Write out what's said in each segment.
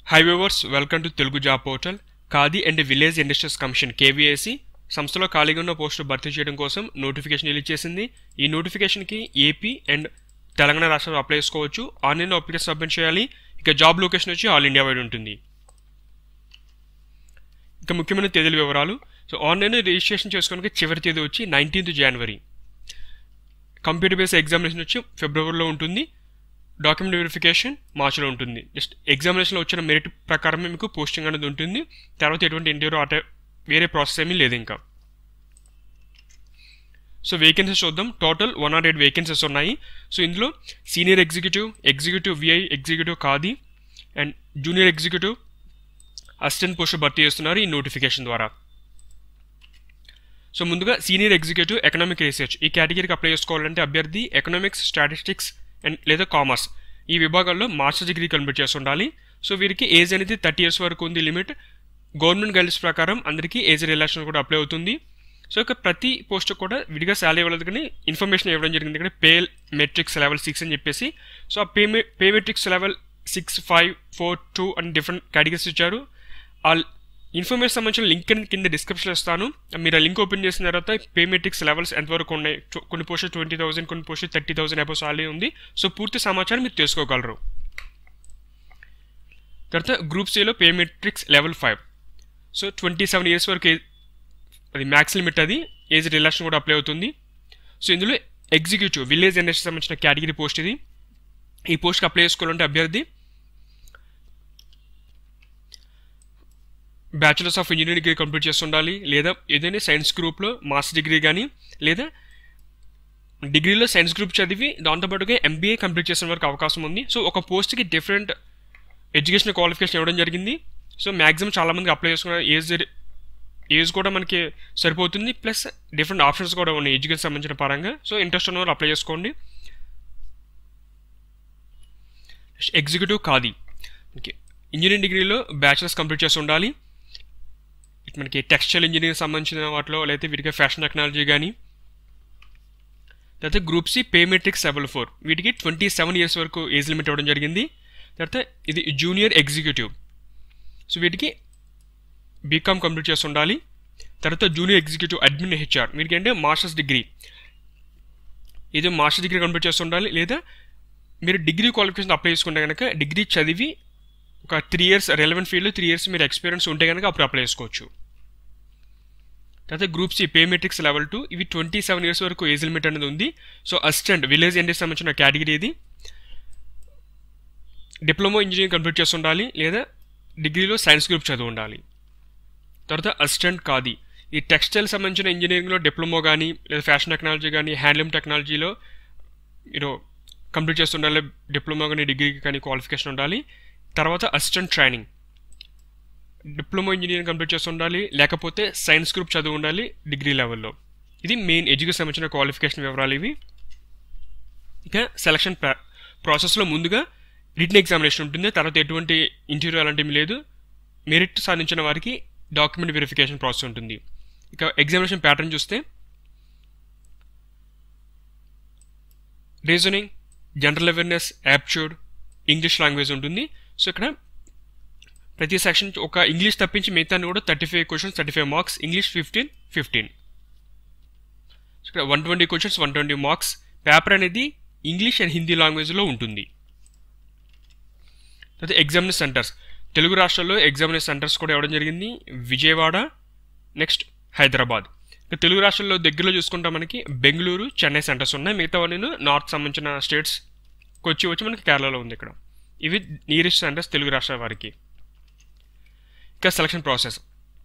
high viewers welcome to Telugu job portal Khadi and village industries commission KVIC సంస్థలో ఖాళీగా ఉన్న పోస్టులు భర్తీ చేయడం కోసం నోటిఫికేషన్ రిలీజ్ చేసింది ఈ నోటిఫికేషన్కి ఏపీ అండ్ తెలంగాణ రాష్ట్రంలో అప్లై చేసుకోవచ్చు ఆన్లైన్లో అప్లికేషన్ సబ్మిట్ చేయాలి ఇక జాబ్ లొకేషన్ వచ్చి ఆల్ ఇండియా వైడ్ ఉంటుంది ఇక ముఖ్యమైన తేదీల వివరాలు సో ఆన్లైన్ రిజిస్ట్రేషన్ చేసుకోవడానికి చివరి తేదీ వచ్చి నైన్టీన్త్ జనవరి కంప్యూటర్ బేస్డ్ ఎగ్జామినేషన్ వచ్చి ఫిబ్రవరిలో ఉంటుంది డాక్యుమెంట్ వెరిఫికేషన్ మార్చిలో ఉంటుంది జస్ట్ ఎగ్జామినేషన్లో వచ్చిన మెరిట్ ప్రకారమే మీకు పోస్టింగ్ అనేది ఉంటుంది తర్వాత ఎటువంటి ఇంటర్వ్యూ అటే వేరే ప్రాసెస్ ఏమీ లేదు ఇంకా సో వేకెన్సీస్ చూద్దాం total one not eight vacancies ఉన్నాయి సో ఇందులో senior executive executive VI executive Khadi and junior executive assistant post భర్తీ చేస్తున్నారు ఈ నోటిఫికేషన్ ద్వారా సో ముందుగా సీనియర్ ఎగ్జిక్యూటివ్ ఎకనామిక్ రీసెర్చ్ ఈ కేటగిరీకి అప్లై చేసుకోవాలంటే అభ్యర్థి ఎకనామిక్స్ స్టాటిస్టిక్స్ అండ్ లేదా కామర్స్ ఈ విభాగాల్లో మాస్టర్ డిగ్రీ కంప్లీట్ చేసి ఉండాలి సో వీరికి ఏజ్ అనేది థర్టీ ఇయర్స్ వరకు ఉంది లిమిట్ గవర్నమెంట్ గైడ్స్ ప్రకారం అందరికీ ఏజ్ రిలేషన్ కూడా అప్లై అవుతుంది సో ఇక ప్రతి పోస్ట్ కూడా విడిగా శాలరీ ఇవ్వలేదు కానీ ఇన్ఫర్మేషన్ ఇవ్వడం జరిగింది ఇక్కడ పే మెట్రిక్స్ లెవెల్ సిక్స్ అని చెప్పేసి సో ఆ pay pay matrix level six five four two అని డిఫరెంట్ కేటగిరీస్ ఇచ్చారు ఆ ఇన్ఫర్మేషన్ సంబంధించిన లింక్ కింద డిస్క్రిప్షన్ ఇస్తాను మీరు ఆ లింక్ ఓపెన్ చేసిన తర్వాత పేమెట్రిక్స్ లెవెల్స్ ఎంతవరకు ఉన్నాయి కొన్ని పోస్ట్ ట్వంటీ థౌసండ్ కొన్ని post thirty thousand above salary ఉంది సో పూర్తి సమాచారం మీరు తెలుసుకోగలరు తర్వాత గ్రూప్ సిలో pay matrix level five so twenty seven years వరకు అది మ్యాక్స్ లిమిట్ అది ఏజ్ రిలేషన్ కూడా అప్లై అవుతుంది సో ఇందులో ఎగ్జిక్యూటివ్ విలేజ్ ఇండస్ట్రీ సంబంధించిన కేటగిరీ పోస్ట్ ఇది ఈ పోస్ట్కి అప్లై చేసుకోవాలంటే అభ్యర్థి bachelors of engineering degree complete చేసి ఉండాలి లేదా ఏదైనా సైన్స్ గ్రూప్లో మాస్టర్ డిగ్రీ కానీ లేదా డిగ్రీలో సైన్స్ గ్రూప్ చదివి దాంతోపాటుగా ఎంబీఏ కంప్లీట్ చేసిన వరకు అవకాశం ఉంది సో ఒక పోస్ట్కి డిఫరెంట్ ఎడ్యుకేషన్ క్వాలిఫికేషన్ ఇవ్వడం జరిగింది సో మ్యాక్సిమం చాలామంది అప్లై చేసుకున్న ఏజ్ ఏజ్ కూడా మనకి సరిపోతుంది ప్లస్ డిఫరెంట్ ఆప్షన్స్ కూడా ఉన్నాయి ఎడ్యుకేషన్ సంబంధించిన పరంగా సో ఇంట్రెస్ట్ ఉన్న వాళ్ళు అప్లై చేసుకోండి ఎగ్జిక్యూటివ్ ఖాదీ ఓకే ఇంజనీరింగ్ డిగ్రీలో బ్యాచిలర్స్ కంప్లీట్ చేసి ఉండాలి మనకి టెక్స్టైల్ ఇంజనీరింగ్ సంబంధించిన వాటిలో లేకపోతే వీటికి ఫ్యాషన్ టెక్నాలజీ కానీ తర్వాత group C pay matrix level four వీటికి ట్వంటీ సెవెన్ ఇయర్స్ వరకు ఏజ్ లిమిట్ ఇవ్వడం జరిగింది తర్వాత ఇది జూనియర్ ఎగ్జిక్యూటివ్ సో వీటికి బీకామ్ కంప్లీట్ చేసి ఉండాలి తర్వాత జూనియర్ ఎగ్జిక్యూటివ్ అడ్మిన్ హెచ్ఆర్ వీటికి అంటే మాస్టర్స్ డిగ్రీ ఇది మాస్టర్స్ డిగ్రీ కంప్లీట్ చేసి ఉండాలి లేదా మీరు డిగ్రీ క్వాలిఫికేషన్ అప్లై చేసుకుంటే కనుక డిగ్రీ చదివి ఒక three years relevant field three years మీరు ఎక్స్పీరియన్స్ ఉంటే కనుక అప్పుడు అప్లై చేసుకోవచ్చు తర్వాత group C pay matrix level two ఇవి ట్వంటీ సెవెన్ ఇయర్స్ వరకు ఏజ్ లిమిట్ అనేది ఉంది సో అసిస్టెంట్ విలేజ్ ఇండస్ట్రీ సంబంధించిన కేటగిరీ ఇది డిప్లొమా ఇంజనీరింగ్ కంప్లీట్ చేసి ఉండాలి లేదా డిగ్రీలో సైన్స్ గ్రూప్ చదివి ఉండాలి తర్వాత అసిస్టెంట్ కాది ఈ టెక్స్టైల్ సంబంధించిన ఇంజనీరింగ్లో డిప్లొమా కానీ లేదా ఫ్యాషన్ టెక్నాలజీ కానీ హ్యాండ్లూమ్ టెక్నాలజీలో మీరు కంప్లీట్ చేస్తుండాలి డిప్లొమా కానీ డిగ్రీ కానీ క్వాలిఫికేషన్ ఉండాలి తర్వాత assistant training diploma engineering complete చేసి ఉండాలి లేకపోతే సైన్స్ గ్రూప్ చదువు ఉండాలి డిగ్రీ లెవెల్లో ఇది మెయిన్ ఎడ్యుకేషన్ సంబంధించిన క్వాలిఫికేషన్ వివరాలు ఇవి ఇక సెలక్షన్ ప్రాసెస్లో ముందుగా రిటర్న్ ఎగ్జామినేషన్ ఉంటుంది తర్వాత ఎటువంటి ఇంటర్వ్యూ అలాంటివి లేదు మెరిట్ సాధించిన వారికి డాక్యుమెంట్ వెరిఫికేషన్ ప్రాసెస్ ఉంటుంది ఇక ఎగ్జామినేషన్ ప్యాటర్న్ చూస్తే reasoning general awareness aptitude English language ఉంటుంది సో ఇక్కడ ప్రతి సెక్షన్ ఒక ఇంగ్లీష్ తప్పించి మిగతా కూడా thirty five questions thirty five marks English fifteen fifteen ఇక్కడ one twenty questions one twenty marks paper అనేది ఇంగ్లీష్ అండ్ హిందీ లాంగ్వేజ్లో ఉంటుంది తర్వాత ఎగ్జామినేషన్ సెంటర్స్ తెలుగు రాష్ట్రాల్లో ఎగ్జామినేషన్ సెంటర్స్ కూడా ఇవ్వడం జరిగింది విజయవాడ నెక్స్ట్ హైదరాబాద్ ఇక తెలుగు రాష్ట్రాల్లో దగ్గరలో చూసుకుంటే మనకి బెంగళూరు చెన్నై సెంటర్స్ ఉన్నాయి మిగతా నేను నార్త్ సంబంధించిన స్టేట్స్ కొచ్చి వచ్చి మనకి కేరళలో ఉంది ఇక్కడ ఇవి నియరెస్ట్ సెంటర్స్ తెలుగు రాష్ట్రాల వారికి ఇంకా సెలక్షన్ ప్రాసెస్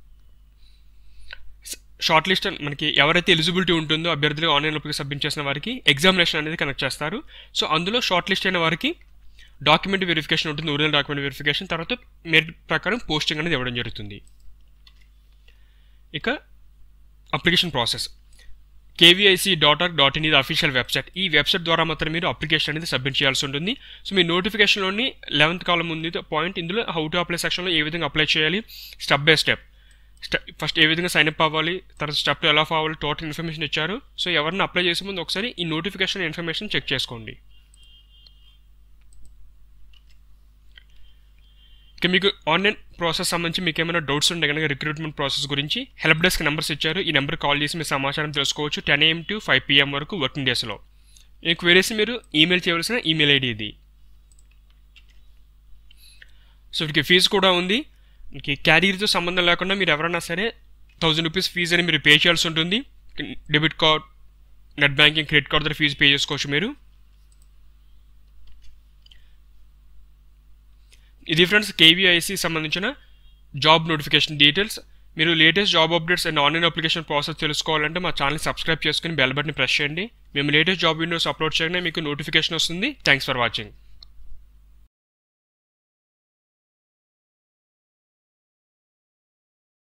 షార్ట్ లిస్ట్ మనకి ఎవరైతే ఎలిజిబిలిటీ ఉంటుందో అభ్యర్థులు ఆన్లైన్ లోపలికి సబ్మిట్ చేసిన వారికి ఎగ్జామినేషన్ అనేది కనెక్ట్ చేస్తారు సో అందులో షార్ట్ లిస్ట్ అయిన వారికి డాక్యుమెంట్ వెరిఫికేషన్ ఉంటుంది ఒరిజినల్ డాక్యుమెంట్ వెరిఫికేషన్ తర్వాత మెరిట్ ప్రకారం పోస్టింగ్ అనేది ఇవ్వడం జరుగుతుంది ఇక application process KVIC dot R dot in ఇది అఫీషియల్ వెబ్సైట్ ఈ వెబ్సైట్ ద్వారా మాత్రం మీరు అప్లికేషన్ అనేది సబ్మిట్ చేయాల్సి ఉంటుంది సో మీ నోటిఫికేషన్లోని లెవెంత్ కాలం ఉంది పాయింట్ ఇందులో హౌ టు అప్లై సెక్షన్లో ఏ విధంగా అప్లై చేయాలి step by step step first ఏ విధంగా సైన్ అప్ అవ్వాలి తర్వాత స్టెప్ ఎలా అవ్వాలి టోటల్ ఇన్ఫర్మేషన్ ఇచ్చారు సో ఎవరిని అప్లై చేసే ముందు ఒకసారి ఈ నోటిఫికేషన్ ఇన్ఫర్మేషన్ చెక్ చేసుకోండి ఇక మీకు ఆన్లైన్ ప్రాసెస్ సంబంధించి మీకు ఏమైనా డౌట్స్ ఉంటే కనుక రిక్రూట్మెంట్ ప్రాసెస్ గురించి హెల్ప్ డెస్క్ నెంబర్స్ ఇచ్చారు ఈ నెంబర్ కాల్ చేసి మీ సమాచారం తెలుసుకోవచ్చు ten AM to five PM వరకు వర్కింగ్ డేస్లో ఈ క్వెరీస్ మీరు ఈమెయిల్ చేయవలసిన ఈమెయిల్ ఐడి ఇది సో వీటికి ఫీజు కూడా ఉంది మీకు క్యారియర్తో సంబంధం లేకుండా మీరు ఎవరైనా సరే థౌజండ్ రూపీస్ ఫీజు అని మీరు పే చేయాల్సి ఉంటుంది debit card net banking credit card ద్వారా ఫీజు పే చేసుకోవచ్చు మీరు ఇది ఫ్రెండ్స్ కేవీఐసి సంబంధించిన జాబ్ నోటిఫికేషన్ డీటెయిల్స్ మీరు latest job updates and online application process తెలుసుకోవాలంటే మా ఛానల్ సబ్స్క్రైబ్ చేసుకుని బెల్ బటన్ ప్రెస్ చేయండి మేము లేటెస్ట్ జాబ్ విండోస్ అప్లోడ్ చేయగానే మీకు నోటిఫికేషన్ వస్తుంది థ్యాంక్స్ ఫర్ వాచింగ్